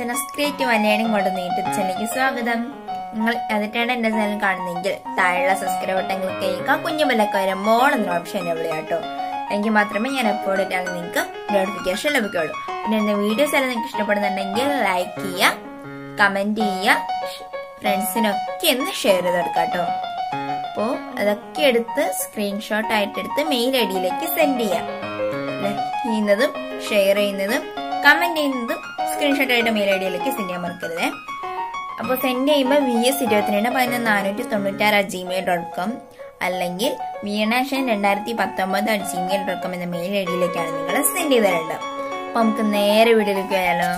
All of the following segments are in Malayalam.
ഡിസൈനേഴ്സ് ക്രിയേറ്റീവ് മലയാളം കൊണ്ട് യൂട്യൂബ് ചാനലിലേക്ക് സ്വാഗതം നിങ്ങൾ അതിട്ടാണ് എന്റെ ചാനൽ കാണുന്നെങ്കിൽ താഴെയുള്ള സബ്സ്ക്രൈബ് ബട്ടൺ ക്ലിക്ക് ചെയ്യുക കുഞ്ഞു ബെല്ലൊക്കെ വരുമ്പോൾ എന്നൊരു ഓപ്ഷൻ എന്നെ കേട്ടോ എങ്കിൽ മാത്രമേ ഞാൻ എപ്പോഴും ഇട്ടാൽ നിങ്ങൾക്ക് നോട്ടിഫിക്കേഷൻ ലഭിക്കുള്ളൂ പിന്നെ എന്റെ വീഡിയോസ് എല്ലാം നിങ്ങൾക്ക് ഇഷ്ടപ്പെടുന്നുണ്ടെങ്കിൽ ലൈക്ക് ചെയ്യുക കമന്റ് ചെയ്യുക ഫ്രണ്ട്സിനൊക്കെ ഒന്ന് ഷെയർ ചെയ്ത് കൊടുക്കാം കേട്ടോ അപ്പോൾ അതൊക്കെ എടുത്ത് സ്ക്രീൻഷോട്ട് ആയിട്ട് എടുത്ത് മെയിൽ ഐ ഡിയിലേക്ക് സെൻഡ് ചെയ്യാം ലൈക്ക് ചെയ്യുന്നതും ഷെയർ ചെയ്യുന്നതും കമന്റ് ചെയ്യുന്നതും സ്ക്രീൻഷോട്ട് ആയിട്ട് മെയിൽ ഐ ഡിയിലേക്ക് സെൻഡ് ചെയ്യാൻ മറക്കരുത് അപ്പോൾ സെൻഡ് ചെയ്യുമ്പോൾ വി എസ് ഇരുപത്തിരണ്ട് പതിനൊന്ന് നാനൂറ്റി തൊണ്ണൂറ്റാറ് അറ്റ് ജിമെയിൽ ഡോട്ട് കോം അല്ലെങ്കിൽ വീണാഷൻ രണ്ടായിരത്തി പത്തൊമ്പത് അറ്റ് ജിമെയിൽ ഡോട്ട് കോം എന്ന മെയിൽ ഐ ഡിയിലേക്കാണ് നിങ്ങൾ സെൻഡ് ചെയ്ത് തരേണ്ടത് അപ്പോൾ നമുക്ക് നേരെ വീഡിയോയിലേക്ക് പോയാലോ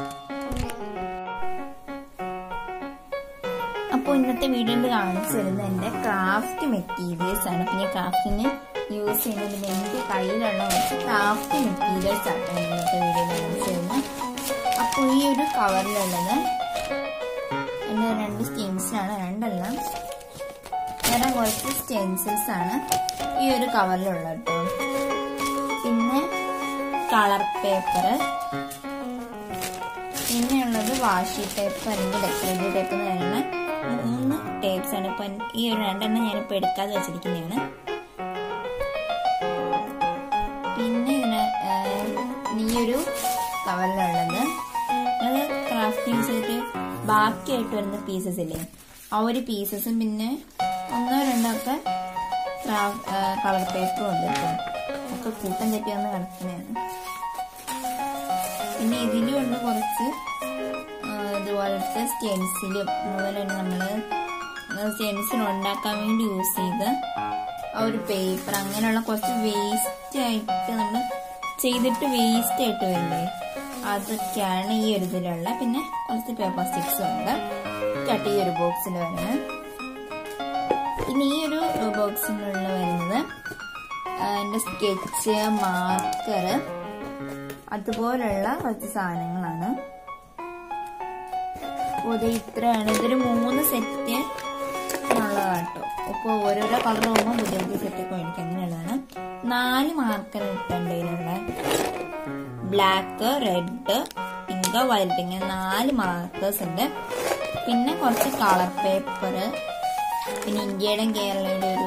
അപ്പോൾ ഇന്നത്തെ വീഡിയോയിൽ കാണിച്ചു തരുന്നത് എൻ്റെ ക്രാഫ്റ്റ് മെറ്റീരിയൽസ് ആണ് പിന്നെ ക്രാഫ്റ്റിന് യൂസ് ചെയ്യുന്നത് എൻ്റെ കയ്യിലുള്ള കുറച്ച് ക്രാഫ്റ്റ് മെറ്റീരിയൽസ് ആണ് ഇന്നത്തെ വീഡിയോയിൽ കാണിച്ചു തരുന്നത് അപ്പോൾ ഈ ഒരു കവറിലുള്ളത് എൻ്റെ രണ്ട് സ്റ്റെൻസിലാണ് രണ്ടല്ല വേറെ കുറച്ച് സ്റ്റെൻസിൽസ് ആണ് ഈ ഒരു കവറിലുള്ളത് കേട്ടോ പിന്നെ കളർ പേപ്പർ പിന്നെയുള്ളത് വാഷി ടേപ്പ് അല്ലെങ്കിൽ ഡെക്കറേറ്റീവ് ടേപ്പ് എന്ന് പറയുന്ന മൂന്ന് ടേപ്സ് ആണ് ഇപ്പൊ ഈ ഒരു രണ്ടെണ്ണം ഞാനിപ്പോ എടുക്കാതെ വെച്ചിരിക്കുന്നതാണ് പിന്നെ ഇതിന് ഈ ഒരു കവറിലുള്ളത് അത് ക്രാഫ്റ്റ് യൂസ് ചെയ്തിട്ട് ബാക്കിയായിട്ട് വരുന്ന പീസസ് ഇല്ലേ ആ ഒരു പീസസും പിന്നെ ഒന്നോ രണ്ടോ ഒക്കെ കളർ പേപ്പറും ഉണ്ട് കേട്ടോ ഒക്കെ കൂട്ടം തെറ്റി വന്ന് കിടക്കുന്നതാണ് പിന്നെ ഇതിലും ഉണ്ട് കുറച്ച് ഇതുപോലത്തെ സ്റ്റെൻസിലും അതുപോലെ തന്നെ നമ്മൾ സ്റ്റെൻസിൽ ഉണ്ടാക്കാൻ വേണ്ടി യൂസ് ചെയ്ത ആ ഒരു പേപ്പർ അങ്ങനെയുള്ള കുറച്ച് വേസ്റ്റ് ആയിട്ട് നമ്മൾ ചെയ്തിട്ട് വേസ്റ്റ് ആയിട്ട് വരില്ലേ അതൊക്കെയാണ് ഈ ഒരു ഇതിലുള്ള പിന്നെ കുറച്ച് പേപ്പർ സ്റ്റിക്സും ഉണ്ട് കട്ട് ഈ ഒരു ബോക്സിൽ വരുന്നത് പിന്നെ ഈ ഒരു ബോക്സിനുള്ള വരുന്നത് എൻ്റെ സ്കെച്ച് മാർക്കർ അതുപോലുള്ള കുറച്ച് സാധനങ്ങളാണ് ഇത് ഇത്രയാണ് ഇതൊരു മൂന്ന് സെറ്റ് ഉള്ളതാട്ടോ അപ്പോൾ ഓരോരോ കളർ പോകുമ്പോൾ പുതിയ പുതിയ സെറ്റൊക്കെ മേടിക്കും അങ്ങനെയുള്ളതാണ് നാല് മാർക്കർ ഇട്ടുണ്ട് ഇതിനുള്ള ബ്ലാക്ക് റെഡ് പിങ്ക് വൈലറ്റ് ഇങ്ങനെ നാല് മാർക്കേഴ്സ് ഉണ്ട് പിന്നെ കുറച്ച് കളർ പേപ്പർ പിന്നെ ഇന്ത്യയുടെയും കേരളയുടെ ഒരു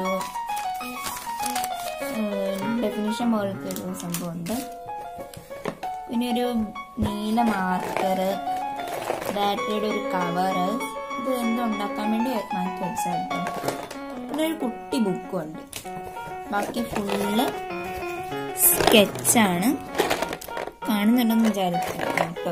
ഡെഫിനിഷൻ പോലത്തെ ഒരു സംഭവമുണ്ട് പിന്നെ ഒരു നീല മാർക്കർ ബാറ്ററിയുടെ ഒരു കവറ് ഇത് എന്തോ ഉണ്ടാക്കാൻ വേണ്ടി മാറ്റി വെച്ചാട്ടോ പിന്നെ ഒരു കുട്ടി ബുക്കും ഉണ്ട് ബാക്കി ഫുള്ള് സ്കെച്ചാണ് കാണുന്നുണ്ടെന്ന് വിചാരിക്കാം കേട്ടോ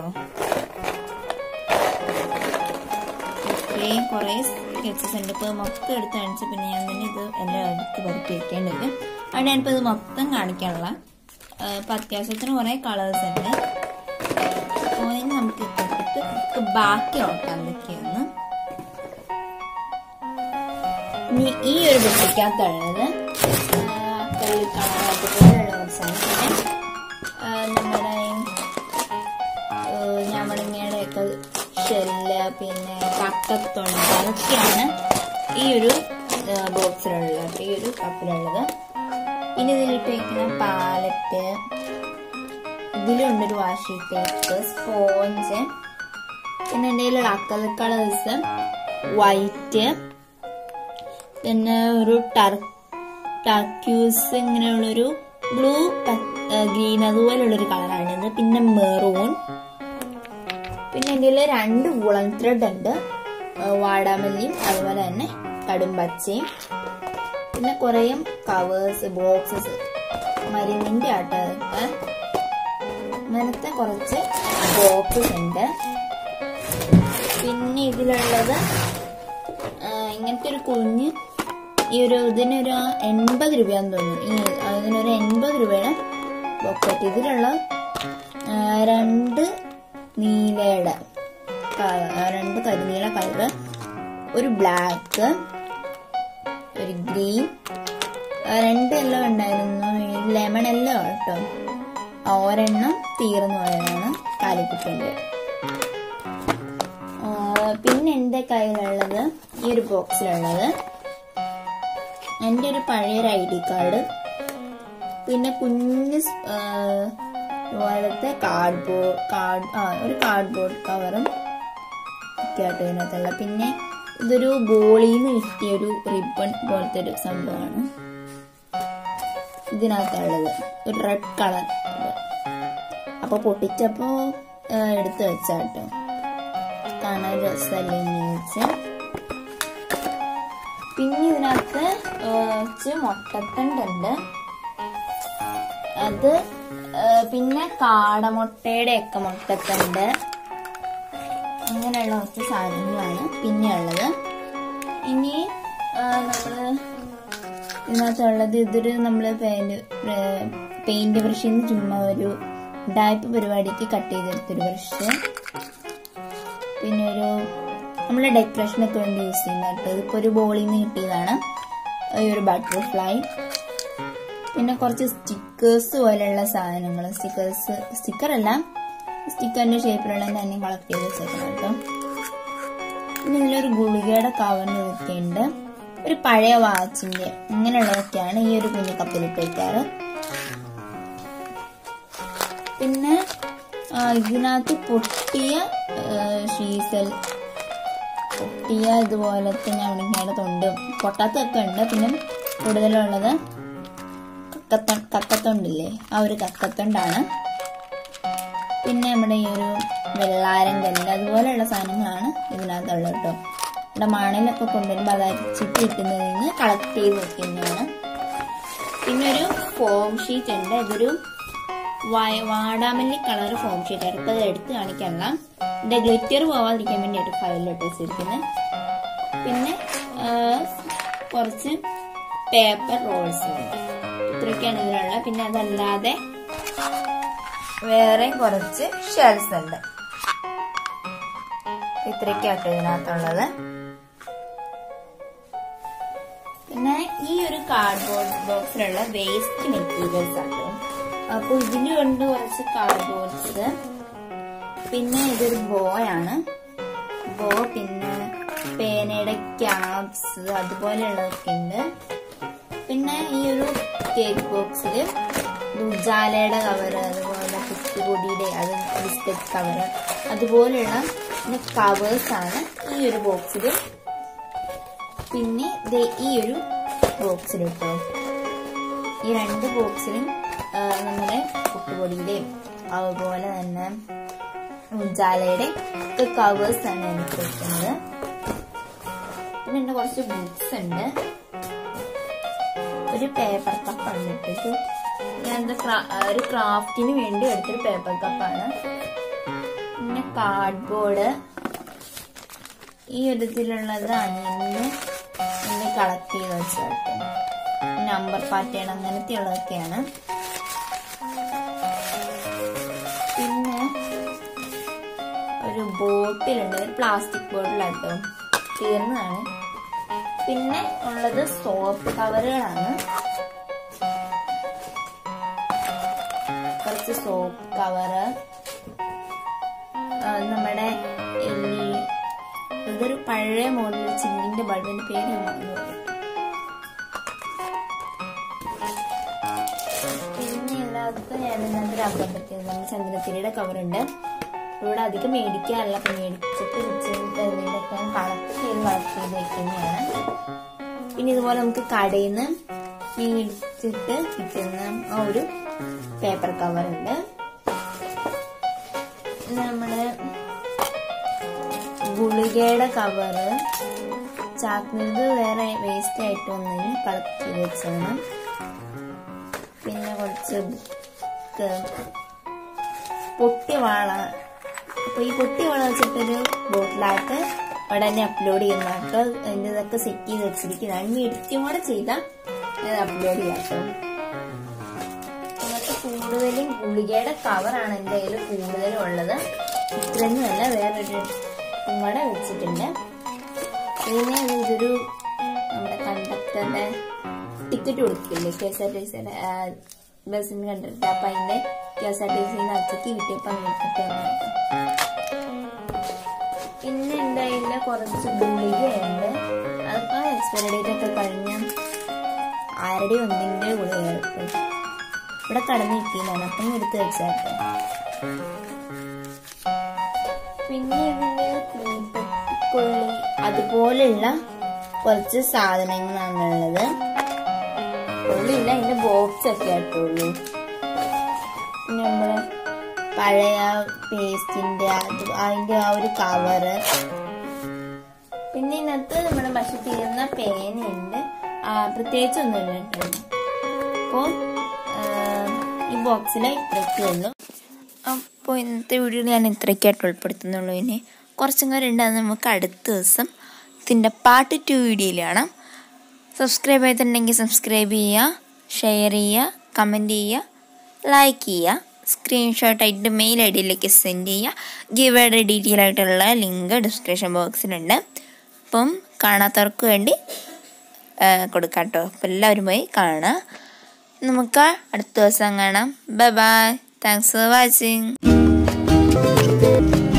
ഇത്രയും കുറേ സ്കെച്ചസ് ഉണ്ട് ഇപ്പോൾ മൊത്തം എടുത്ത് കാണിച്ച് പിന്നെ ഞാൻ തന്നെ ഇത് എല്ലാം എടുത്ത് പരത്തി വെക്കേണ്ടത് അവിടെ ഞാനിപ്പോൾ ഇത് മൊത്തം കാണിക്കാനുള്ള ഇപ്പം അത്യാവശ്യത്തിന് കുറേ കളേഴ്സ് ഉണ്ട് അപ്പോൾ ഇനി നമുക്ക് ഇട്ടിട്ട് ബാക്കി നോക്കാം എന്തൊക്കെയാണ് ഇനി ഈ ഒരു ബുക്കിക്കകത്തുള്ളത് അക്കറിൽ കളർ അതുപോലെയുള്ള കുറച്ചാണ് പിന്നെ നമ്മുടെ ഞമ്മളിങ്ങയുടെ ഒക്കെ ഷെല്ല് പിന്നെ കക്കത്തുണ്ട് അതൊക്കെയാണ് ഈ ഒരു ബോക്സിലുള്ളത് ഈ ഒരു കപ്പിലുള്ളത് ഇനി ഇതിലിട്ട് വയ്ക്കുന്ന പാലറ്റ് ഇതിലുണ്ടൊരു വാഷി ടേപ്പ് സ്പോഞ്ച് പിന്നെ എൻ്റെ കയ്യിലുള്ള അക്കൽ കളേഴ്സ് വൈറ്റ് പിന്നെ ഒരു ടർ ടർക്യൂസ് ഇങ്ങനെയുള്ളൊരു ബ്ലൂ ഗ്രീൻ അതുപോലുള്ളൊരു കളറാണിത് പിന്നെ മെറൂൺ പിന്നെ എൻ്റെ കയ്യിൽ രണ്ട് വൂളൻ ത്രെഡ് ഉണ്ട് വാടാമല്ലിയും അതുപോലെ തന്നെ കടുംപച്ചയും പിന്നെ കുറേ കവേഴ്സ് ബോക്സസ് മരുന്നിന്റെ ആട്ടോ അങ്ങനത്തെ കുറച്ച് ബോക്സസ് ഉണ്ട് പിന്നെ ഇതിലുള്ളത് ഇങ്ങനത്തെ ഒരു കുഞ്ഞ് ഈ ഒരു ഇതിനൊരു എൺപത് രൂപയാന്ന് തോന്നുന്നു ഈ അതിനൊരു എൺപത് രൂപയുടെ ബോക്സറ്റ് ഇതിലുള്ള രണ്ട് നീലയുടെ രണ്ട് കരിനീല കളറ് ഒരു ബ്ലാക്ക് ഒരു ഗ്രീൻ രണ്ട് എല്ലോ ഉണ്ടായിരുന്നു ലെമൺ എല്ലോ കേട്ടോ ഒരെണ്ണം തീർന്നു പോയതാണ് കാലിക്കുട്ടിൻ്റെ പിന്നെ എൻ്റെ കയ്യിലുള്ളത് ഈ ഒരു ബോക്സിലുള്ളത് എൻ്റെ ഒരു പഴയൊരു ഐ ഡി കാർഡ് പിന്നെ കുഞ്ഞ് ഇതുപോലത്തെ കാർഡ്ബോർഡ് കാർഡ് ആ ഒരു കാർഡ്ബോർഡ് കവറും ഒക്കെ ആട്ടോ ഇതിനകത്തുള്ള പിന്നെ ഇതൊരു ബോളിന്ന് കിട്ടിയ ഒരു റിബൺ പോലത്തെ ഒരു സംഭവമാണ് ഇതിനകത്തുള്ളത് ഒരു റെഡ് കളർ അപ്പൊ പൊട്ടിച്ചപ്പോ ആ, എടുത്ത് വെച്ചാട്ടോ കാണാൻ രസമല്ലേ എന്ന് ചോദിച്ച് പിന്നെ ഇതിനകത്ത് ആ, കുറച്ച് മുട്ടത്തണ്ടുണ്ട് അത് ആ, പിന്നെ കാടമുട്ടയുടെ ഒക്കെ മുട്ടത്തണ്ട് അങ്ങനെയുള്ള കുറച്ച് സാധനങ്ങളാണ് പിന്നെ ഉള്ളത് ഇനി ആ, നമ്മള് ഇതിനകത്തുള്ളത് ഇതൊരു നമ്മള് പെയിന്റ് പെയിന്റ് ബ്രഷിൽ നിന്ന് ചുമ്മാ ഒരു ഡായ്പ് പരിപാടിക്ക് കട്ട് ചെയ്തെടുത്തൊരു ബ്രഷ് പിന്നെ ഒരു നമ്മള് ഡെക്കറേഷനൊക്കെ വേണ്ടി യൂസ് ചെയ്യുന്ന കേട്ടോ ഇതിപ്പോ ഒരു ബോളിൽ നിന്ന് കിട്ടിയതാണ് ഈ ഒരു ബട്ടർഫ്ലൈ പിന്നെ കുറച്ച് സ്റ്റിക്കേഴ്സ് പോലെയുള്ള സാധനങ്ങൾ സ്റ്റിക്കേഴ്സ് സ്റ്റിക്കർ അല്ല സ്റ്റിക്കറിന്റെ ഷേപ്പിലുള്ള തന്നെ കളക്ട് ചെയ്ത് വെച്ചേക്കണം കേട്ടോ പിന്നെ ഇതിലൊരു ഗുളികയുടെ കവറിന് ഇതൊക്കെ ഉണ്ട് ഒരു പഴയ വാച്ചിന്റെ അങ്ങനെയുള്ളതൊക്കെയാണ് ഈ ഒരു കുഞ്ഞു കപ്പിലിട്ട് വെക്കാറ് പിന്നെ ആ, ഇതിനകത്ത് പൊട്ടിയ ഷീസൽ പൊട്ടിയ ഇതുപോലത്തെ ഞവണിങ്ങയുടെ തൊണ്ടും പൊട്ടാത്തൊക്കെ ഉണ്ട് പിന്നെ കൂടുതലുള്ളത് കക്കത്ത കക്കത്തൊണ്ടില്ലേ ആ ഒരു കക്കത്തൊണ്ടാണ് പിന്നെ നമ്മുടെ ഈ ഒരു വെള്ളാരം കല്ല് അതുപോലെയുള്ള സാധനങ്ങളാണ് ഇതിനകത്തുള്ളത് കേട്ടോ ഇവിടെ മണലൊക്കെ കൊണ്ടുവരുമ്പോൾ അത് അരിച്ചിട്ട് കിട്ടുന്നതിൽ നിന്ന് കളക്ട് ചെയ്ത് വെക്കുന്നതാണ് പിന്നെ ഒരു ഫോം ഷീറ്റ് ഉണ്ട് ഇതൊരു വയ- വാടാമല്ലി കളർ ഫോം ഷീറ്റ് ആണ് ഇപ്പൊ ഇത് എടുത്ത് കാണിക്കാനുള്ള ഇതിന്റെ ഗ്ലിറ്റർ പോവാതിരിക്കാൻ വേണ്ടിയിട്ട് ഫയലിലോട്ട് വെച്ചിരിക്കുന്നത് പിന്നെ ആ, കുറച്ച് പേപ്പർ റോൾസ് ഉണ്ട് ഇത്രയൊക്കെയാണ് ഇതിലുള്ള പിന്നെ അതല്ലാതെ വേറെ കുറച്ച് ഷെൽസ് ഉണ്ട് ഇത്രയൊക്കെയാട്ടോ ഇതിനകത്തുള്ളത് പിന്നെ ഈ ഒരു കാർഡ്ബോർഡ് ബോക്സിലുള്ള വേസ്റ്റ് മെറ്റീരിയൽസ് ആട്ടോ അപ്പൊ ഇതിലുണ്ട് കുറച്ച് കാർഡ്ബോർഡ്സ് പിന്നെ ഇതൊരു ബോയാണ് ബോ പിന്നെ പേനയുടെ ക്യാപ്സ് അതുപോലെയുള്ളതൊക്കെ ഉണ്ട് പിന്നെ ഈ ഒരു കേക്ക് ബോക്സിൽ ഉജാലയുടെ കവറ് അതുപോലെ കുത്തിപ്പൊടിയുടെ അത് ബിസ്ക്കറ്റ് കവറ് അതുപോലെയുള്ള കവേഴ്സ് ആണ് ഈ ഒരു ബോക്സിൽ പിന്നെ ദേ ഈ ഒരു ബോക്സിൽ കേട്ടോ ഈ രണ്ട് ബോക്സിലും ആ, നമ്മുടെ കുട്ടുപൊടിയുടെയും അതുപോലെ തന്നെ ഉജാലയുടെ ഒക്കെ കവേഴ്സ് ആണ് എനിക്ക് വെക്കുന്നത് പിന്നെ ഉണ്ട് കുറച്ച് ബുക്സ് ഉണ്ട് ഒരു പേപ്പർ കപ്പ് ഉണ്ട് കേട്ടോ ഇത് ഞാൻ എന്താ ക്രാ- ആ, ഒരു ക്രാഫ്റ്റിന് വേണ്ടി എടുത്തൊരു പേപ്പർ കപ്പാണ് പിന്നെ കാർഡ്ബോർഡ് ഈ ഒരു ഇതിലുള്ളത് അനിയന് ഇന്ന് കളക്ട് ചെയ്ത് വെച്ചാട്ടോ നമ്പർ പാറ്റേൺ അങ്ങനത്തെ ഉള്ളതൊക്കെയാണ് പിന്നെ ഒരു ബോട്ടിലുണ്ട് ഒരു പ്ലാസ്റ്റിക് ബോട്ടിലാട്ടോ തീർന്നതാണ് പിന്നെ ഉള്ളത് സോപ്പ് കവറുകളാണ് കുറച്ച് സോപ്പ് കവറ് നമ്മുടെ ഈ- ഇതൊരു പഴയ മോഡൽ ചില്ലിന്റെ ബൾബിന്റെ പേര് ഞാൻ മറന്നുപോയി. പിന്നെ ഇതിനകത്ത് ഞാൻ ഇതിനകത്ത് റബ്ബർ പറ്റിയത് നമ്മുടെ ചന്ദ്രത്തിരിയുടെ കവറുണ്ട് ഇവിടെ അധികം മേടിക്കാറില്ല അപ്പൊ മേടിച്ചിട്ട് വെച്ചിട്ട് ഇതിലൊക്കെ കളക്ട് ചെയ്ത് കളക്ട് ചെയ്ത് വെക്കുന്നതാണ് പിന്നെ ഇതുപോലെ നമുക്ക് കടയിൽ നിന്ന് മേടിച്ചിട്ട് കിട്ടുന്ന ആ ഒരു പേപ്പർ കവറുണ്ട് നമ്മുടെ ഗുളികയുടെ കവറ് ചാക്കിനത് വേറെ വേസ്റ്റ് ആയിട്ട് ഒന്നിന് കളക്ട് ചെയ്ത് വെച്ചാണ് പിന്നെ കുറച്ച് ബുക്ക് പൊട്ടി വാള അപ്പൊ ഈ പൊട്ടി വാള വെച്ചിട്ടൊരു ബോട്ടിലായിട്ട് ഉടനെ അപ്ലോഡ് ചെയ്യുന്നതായിട്ട് അതിന്റെ ഇതൊക്കെ സെറ്റ് ചെയ്ത് വെച്ചിരിക്കുന്നതാണ് ഇനി എഡിറ്റും കൂടെ ചെയ്താൽ അത് അപ്ലോഡ് ചെയ്യാം കേട്ടോ നമുക്ക് കൂടുതലും ഗുളികയുടെ കവറാണ് എൻ്റെ കയ്യിൽ കൂടുതലും ഉള്ളത് ഇത്രയൊന്നുമല്ല വേറൊരു കൂടെ വെച്ചിട്ടുണ്ട് പിന്നെ ഇതൊരു നമ്മുടെ കണ്ടക്ടറിന്റെ ടിക്കറ്റ് കൊടുക്കില്ലേ കെ എസ് ആർ ടി സിയുടെ ബസ്സിന് കണ്ടിട്ട് അപ്പൊ അതിന്റെ കെ എസ് ആർ ടി സിന്ന് അച്ചക്ക് കിട്ടിയപ്പോ അങ്ങോട്ട് പിന്നെ എൻ്റെ കയ്യിൽ കുറച്ച് ഗുളികയുണ്ട് അതിപ്പോ എക്സ്പയറി ഡേറ്റ് ഒക്കെ കഴിഞ്ഞ ആരുടെ ഒന്നിന്റെ ഗുളികയായിട്ട് ഇവിടെ കടന്ന് കിട്ടിയതാണ് അപ്പം എടുത്ത് വെച്ചാട്ടെ പിന്നെ ഇതിന് തീപ്പെട്ടിക്കൊള്ളി അതുപോലെയുള്ള കുറച്ച് സാധനങ്ങളാണ് ഉള്ളത് ഉള്ളില്ല അതിന്റെ ബോക്സ് ഒക്കെ ആയിട്ടുള്ളൂ പിന്നെ നമ്മള് പഴയ പേസ്റ്റിന്റെ അത് അതിന്റെ ആ ഒരു കവറ് പിന്നെ ഇതിനകത്ത് നമ്മുടെ പശ തീർന്ന പേനയുണ്ട് ആ, പ്രത്യേകിച്ചൊന്നുമില്ല കേട്ടോ അപ്പോൾ ഈ ബോക്സിൽ ഇത്രയൊക്കെ ഉള്ളൂ അപ്പോൾ ഇന്നത്തെ വീഡിയോയിൽ ഞാൻ ഇത്രയൊക്കെയായിട്ട് ഉൾപ്പെടുത്തുന്നുള്ളൂ ഇനി കുറച്ചും കൂടെ ഉണ്ട് അത് നമുക്ക് അടുത്ത ദിവസം ഇതിൻ്റെ പാർട്ട് ടു വീഡിയോയിൽ കാണാം സബ്സ്ക്രൈബ് ചെയ്തിട്ടുണ്ടെങ്കിൽ സബ്സ്ക്രൈബ് ചെയ്യുക ഷെയർ ചെയ്യുക കമൻറ്റ് ചെയ്യുക ലൈക്ക് ചെയ്യുക സ്ക്രീൻഷോട്ടായിട്ട് മെയിൽ ഐ ഡിയിലേക്ക് സെൻഡ് ചെയ്യുക ഗിവയുടെ ഡീറ്റെയിൽ ആയിട്ടുള്ള ലിങ്ക് ഡിസ്ക്രിപ്ഷൻ ബോക്സിലുണ്ട് അപ്പം കാണാത്തവർക്ക് വേണ്ടി ആ, കൊടുക്കാം കേട്ടോ അപ്പം എല്ലാവരും പോയി കാണാം നമുക്ക് അടുത്ത ദിവസം കാണാം bye bye thanks for watching